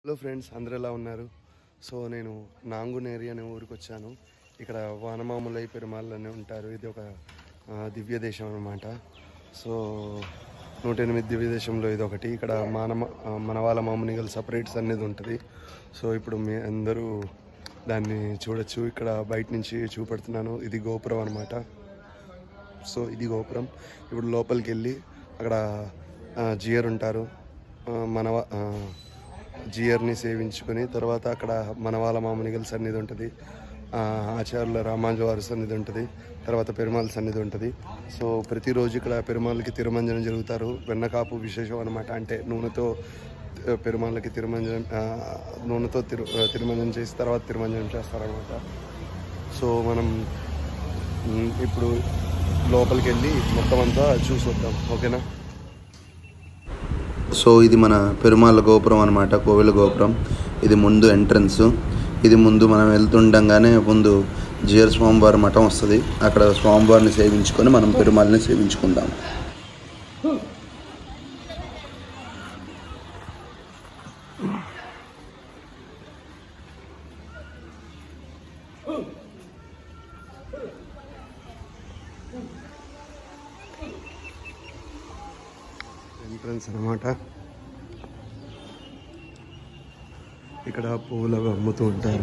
hello friends అందరు ఎలా ఉన్నారు సో నేను నాంగునేరి అనే ఊరికి వచ్చాను ఇక్కడ వానమాములై పెరుమాళ్ళు అని ఉంటారు ఇది ఒక ఆ, దివ్య దేశం అనమాట సో నూట ఎనిమిది దివ్య దేశంలో ఇది ఒకటి ఇక్కడ మానమ ఆ, మనవాళ్ళ మామునిగల్ సపరేట్స్ అనేది ఉంటుంది సో ఇప్పుడు మీ అందరూ దాన్ని చూడొచ్చు ఇక్కడ బయట నుంచి చూపెడుతున్నాను ఇది గోపురం అనమాట సో ఇది గోపురం ఇప్పుడు లోపలికి వెళ్ళి అక్కడ ఆ, జియర్ ఉంటారు ఆ, మనవ ఆ, జియర్ని సేవించుకొని తర్వాత అక్కడ మనవాళ్ళ మామనిగల సన్నిధి ఉంటుంది ఆ, ఆచార్యుల రామాంజ వారి సన్నిధి ఉంటుంది తర్వాత పెరుమాళ సన్నిధి ఉంటుంది సో ప్రతిరోజు ఇక్కడ పెరుమాళ్ళకి తిరుమంజనం జరుగుతారు వెన్నకాపు విశేషం అనమాట అంటే నూనెతో ఆ, పెరుమాళ్ళకి తిరుమంజనం ఆ, నూనెతో తిరు ఆ, తిరుమంజనం చేసి తర్వాత తిరుమంజనం చేస్తారనమాట సో మనం మ్, ఇప్పుడు లోపలికి వెళ్ళి మొత్తం అంతా చూసి వద్దాం ఓకేనా సో ఇది మన పెరుమాళ్ళ గోపురం అనమాట కోవిల గోపురం ఇది ముందు ఎంట్రన్స్ ఇది ముందు మనం వెళ్తుండగానే ముందు జియర్ స్వామివారి మఠం వస్తుంది అక్కడ స్వామివారిని సేవించుకొని మనం పెరుమాళ్ళని సేవించుకుందాం ఎంట్రన్స్ అనమాట ఇక్కడ పువ్వులు అవి అమ్ముతూ ఉంటారు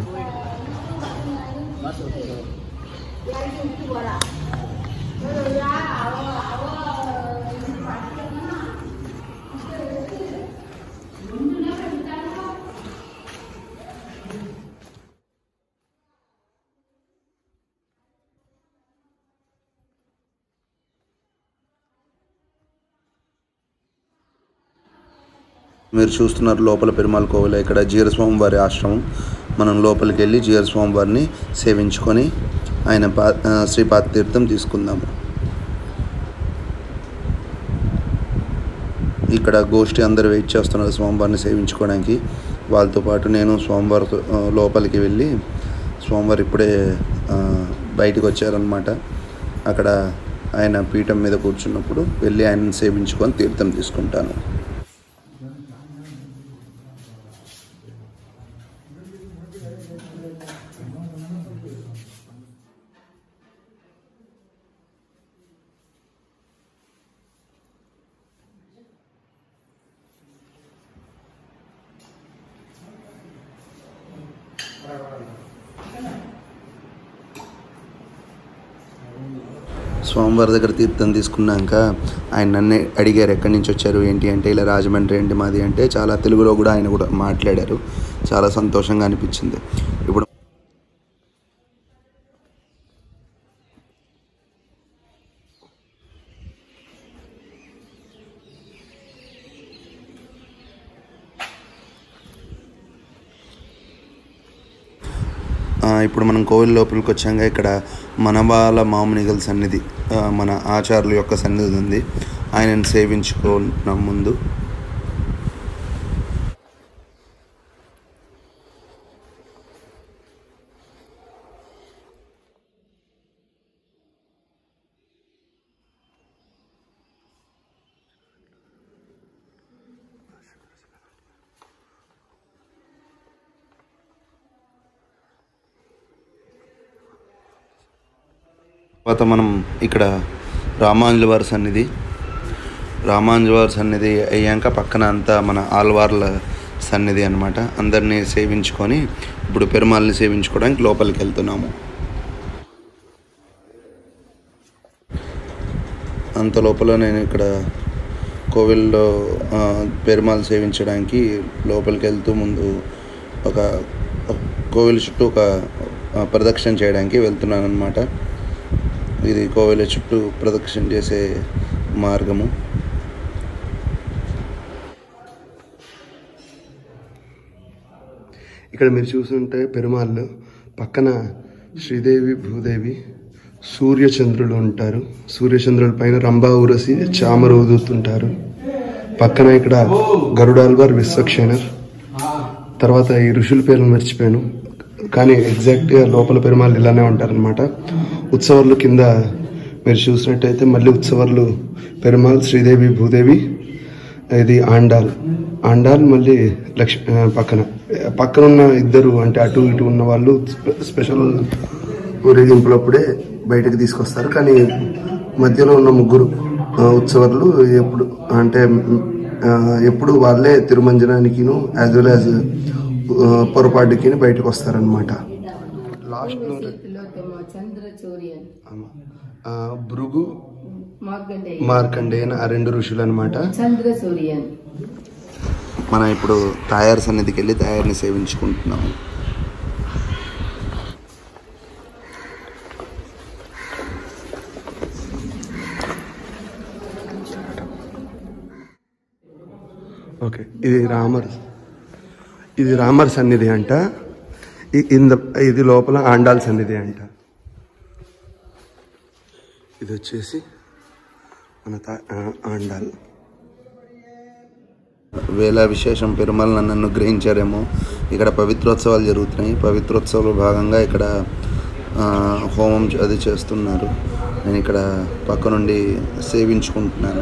మీరు చూస్తున్నారు లోపల పెరుమాళ కోవిల ఇక్కడ జీర స్వామివారి ఆశ్రమం మనం లోపలికి వెళ్ళి జీర స్వామివారిని సేవించుకొని ఆయన పా ఆ, శ్రీపాద తీర్థం తీసుకుందాము ఇక్కడ గోష్ఠి అందరూ వెయిట్ చేస్తున్నారు స్వామివారిని సేవించుకోవడానికి వాళ్ళతో పాటు నేను స్వామివారి లోపలికి వెళ్ళి స్వామివారు ఇప్పుడే ఆ, బయటికి వచ్చారనమాట అక్కడ ఆయన పీఠం మీద కూర్చున్నప్పుడు వెళ్ళి ఆయనను సేవించుకొని తీర్థం తీసుకుంటాను స్వామివారి దగ్గర తీర్థం తీసుకున్నాక ఆయన నన్ను అడిగారు ఎక్కడి నుంచి వచ్చారు ఏంటి అంటే ఇలా రాజమండ్రి ఏంటి మాది అంటే చాలా తెలుగులో కూడా ఆయన కూడా మాట్లాడారు చాలా సంతోషంగా అనిపించింది ఇప్పుడు ఆ, ఇప్పుడు మనం కోవిల్ లోపలికి వచ్చాక ఇక్కడ మనవాళ్ళ మామునిగల సన్నిధి ఆ, మన ఆచార్యుల యొక్క సన్నిధి ఉంది ఆయనను సేవించుకున్నాం ముందు తర్వాత మనం ఇక్కడ రామాంజుల వారి సన్నిధి రామాంజుల వారి సన్నిధి అయ్యాక పక్కన అంతా మన ఆల్వార్ల సన్నిధి అన్నమాట అందరినీ సేవించుకొని ఇప్పుడు పెరుమాళ్ళని సేవించుకోవడానికి లోపలికి వెళ్తున్నాము అంత లోపల నేను ఇక్కడ కోవిల్లో ఆ, పెరుమాళ్ సేవించడానికి లోపలికి వెళ్తూ ముందు ఒక ఒక కోవిల్ చుట్టూ ఒక ఆ, ప్రదక్షిణ చేయడానికి వెళ్తున్నాను అనమాట ఇది కోవిల చుట్టూ ప్రదక్షిణ చేసే మార్గము ఇక్కడ మీరు చూస్తుంటే పెరుమాళ్ళు పక్కన శ్రీదేవి భూదేవి సూర్యచంద్రులు ఉంటారు సూర్యచంద్రుల పైన రంభా ఊరసి చామర ఊదుతుంటారు పక్కన ఇక్కడ గరుడాల్వార్ విశ్వక్షేణర్ తర్వాత ఈ ఋషుల పేర్లు మర్చిపోయాను కానీ ఎగ్జాక్ట్గా లోపల పెరుమాళ్ళు ఇలానే ఉంటారనమాట ఉత్సవాలు కింద మీరు చూసినట్టయితే మళ్ళీ ఉత్సవాలు పెరుమాళ్ శ్రీదేవి భూదేవి ఇది ఆండాల్ ఆండాల్ మళ్ళీ లక్ష ఆ, పక్కన పక్కన ఉన్న ఇద్దరు అంటే అటు ఇటు ఉన్న వాళ్ళు స్పె- స్పెషల్ ఊరేగింపులప్పుడే బయటకు తీసుకొస్తారు కానీ మధ్యలో ఉన్న ముగ్గురు ఆ, ఉత్సవాలు ఎప్పుడు అంటే ఆ, ఎప్పుడు వాళ్ళే తిరుమంజనానికిను యాజ్ వెల్ యాజ్ పొరపాటుకి బయటకు వస్తారనమాట లాస్ట్లో తిలోత్తమ చంద్రచూర్యన్ భృగు మార్గండేయ మార్కండేయన్ ఆ రెండు ఋషులు అనమాట చంద్రసూర్యన్ మనం ఇప్పుడు తాయారు సన్నిధికి వెళ్ళి తాయారిని సేవించుకుంటున్నాము ఓకే ఇది రామర్ ఇది రామర్ సన్నిధి అంట ఇ- ఇంద ఇది లోపల ఆండాల్ సన్నిధి అంట ఇది వచ్చేసి మన తా- ఆ, ఆండాల్ వేళ విశేషం పెరుమాళ్ నన్ను అనుగ్రహించారేమో ఇక్కడ పవిత్రోత్సవాలు జరుగుతున్నాయి పవిత్రోత్సవాల భాగంగా ఇక్కడ ఆ, హోమం అది చేస్తున్నారు నేను ఇక్కడ పక్క నుండి సేవించుకుంటున్నాను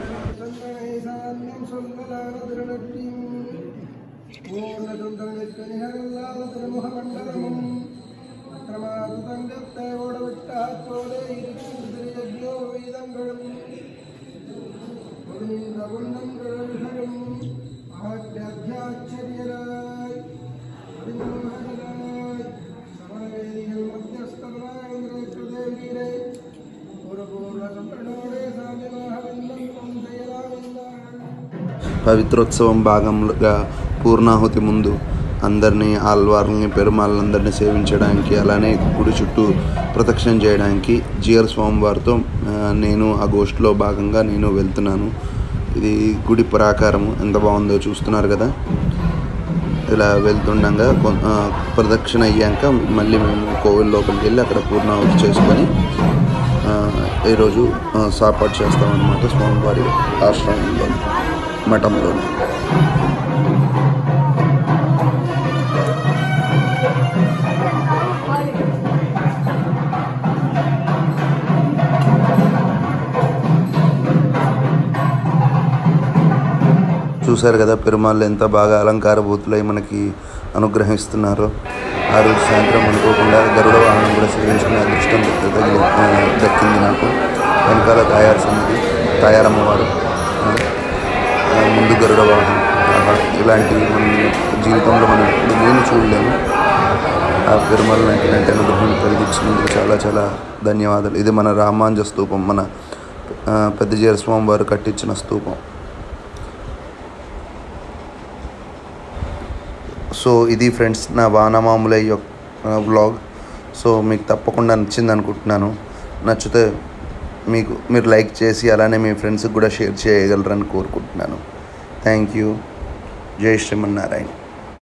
పవిత్రోత్సవం భాగంగా పూర్ణాహుతి ముందు అందరినీ ఆల్వార్లని పెరుమాళ్ళందరినీ సేవించడానికి అలానే గుడి చుట్టూ ప్రదక్షిణ చేయడానికి జిఆర్ స్వామివారితో ఆ, నేను ఆ గోష్ఠిలో భాగంగా నేను వెళ్తున్నాను ఇది గుడి ప్రాకారము ఎంత బాగుందో చూస్తున్నారు కదా ఇలా వెళ్తుండగా కొ- ఆ, ప్రదక్షిణ అయ్యాక మళ్ళీ మేము కోవిల్ లోపలికి వెళ్ళి అక్కడ పూర్ణాహుతి చేసుకొని ఆ, ఈరోజు ఆ, సాపాటు చేస్తామన్నమాట స్వామివారి ఆశ్రమంలో మఠంలో చూశారు కదా పెరుమాళ్ళు ఎంత బాగా అలంకార భూతులై మనకి అనుగ్రహిస్తున్నారో ఆ రోజు సాయంత్రం అనుకోకుండా గరుడ వాహనం కూడా సేవించుకునే అదృష్టం దక్కి- ఆ, దక్కింది నాకు వెనకాల తయారు సన్నది తయారమ్మవారు ఆ, ఆ, ముందు గరుడ వాహనం ఆహా, ఇలాంటివి మన జీవితంలో మనం ఎప్పుడు నేను చూడలేము ఆ పెరుమాళ్ లాంటి లాంటి అనుగ్రహం కలిగించినందుకు చాలా చాలా ధన్యవాదాలు ఇది మన రామాంజ స్తూపం మన ఆ, పెద్దజీర స్వామి వారు కట్టించిన స్తూపం సో ఇది ఫ్రెండ్స్ నా వానమాముల యొక్క వ్లాగ్ సో మీకు తప్పకుండా నచ్చింది అనుకుంటున్నాను నచ్చితే మీకు మీరు లైక్ చేసి అలానే మీ ఫ్రెండ్స్కి కూడా షేర్ చేయగలరని కోరుకుంటున్నాను థ్యాంక్ యూ జై శ్రీమన్నారాయణ